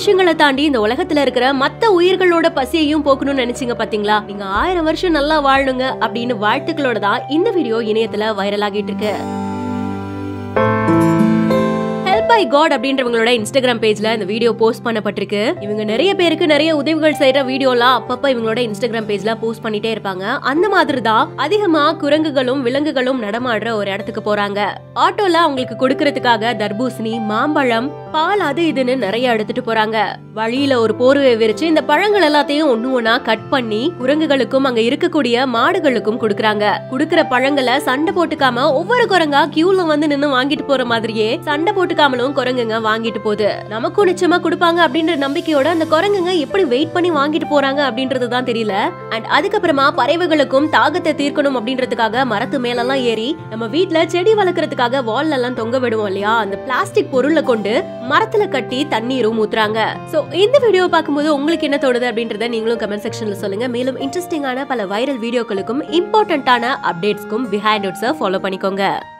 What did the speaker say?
விஷயங்களை தாண்டி இந்த உலகத்துல இருக்கிற மத்த உயிர்களோட பசியையும் போக்கணும்னு நினைச்சீங்க பாத்தீங்களா நீங்க ஆயிரம் வருஷம் நல்லா வாழணுங்க அப்படின்னு வாழ்த்துக்களோட தான் இந்த வீடியோ இணையத்துல வைரல் ஆகிட்டு இருக்கு ஹெல்ப் பை காட் அப்படின்றவங்களோட இன்ஸ்டாகிராம் பேஜ்ல இந்த வீடியோ போஸ்ட் பண்ணப்பட்டிருக்கு இவங்க நிறைய பேருக்கு நிறைய உதவிகள் செய்யற வீடியோலாம் அப்பப்ப இவங்களோட இன்ஸ்டாகிராம் பேஜ்ல போஸ்ட் பண்ணிட்டே இருப்பாங்க அந்த மாதிரி தான் அதிகமா குரங்குகளும் விலங்குகளும் நடமாடுற ஒரு இடத்துக்கு போறாங்க ஆட்டோல அவங்களுக்கு கொடுக்கறதுக்காக தர்பூசணி மாம்பழம் பால் அது இதுன்னு நிறைய எடுத்துட்டு போறாங்க வழியில ஒரு போர்வை விரிச்சு இந்த பழங்கள் எல்லாத்தையும் ஒண்ணு ஒண்ணா கட் பண்ணி குரங்குகளுக்கும் அங்க இருக்கக்கூடிய மாடுகளுக்கும் கொடுக்கறாங்க குடுக்கிற பழங்களை சண்டை போட்டுக்காம ஒவ்வொரு குரங்கா கியூல வந்து நின்னு வாங்கிட்டு போற மாதிரியே சண்டை போட்டுக்காமலும் குரங்குங்க வாங்கிட்டு போகுது நமக்கும் நிச்சயமா கொடுப்பாங்க அப்படின்ற நம்பிக்கையோட அந்த குரங்குங்க எப்படி வெயிட் பண்ணி வாங்கிட்டு போறாங்க அப்படின்றது தான் தெரியல அண்ட் அதுக்கப்புறமா பறவைகளுக்கும் தாகத்தை தீர்க்கணும் அப்படின்றதுக்காக மரத்து மேலெல்லாம் ஏறி நம்ம வீட்ல செடி வளர்க்கறதுக்காக வால்ல எல்லாம் தொங்க விடுவோம் இல்லையா அந்த பிளாஸ்டிக் பொருளை கொண்டு மரத்துல கட்டி தண்ணீரும் ஊத்துறாங்க சோ இந்த வீடியோ பார்க்கும்போது உங்களுக்கு என்ன தோணுது அப்படின்றத நீங்களும் கமெண்ட் செக்ஷன்ல சொல்லுங்க மேலும் இன்ட்ரெஸ்டிங்கான பல வைரல் வீடியோக்களுக்கும் இம்பார்ட்டன்டான அப்டேட்ஸ்க்கும் பிஹைண்ட் ஃபாலோ பண்ணிக்கோங்க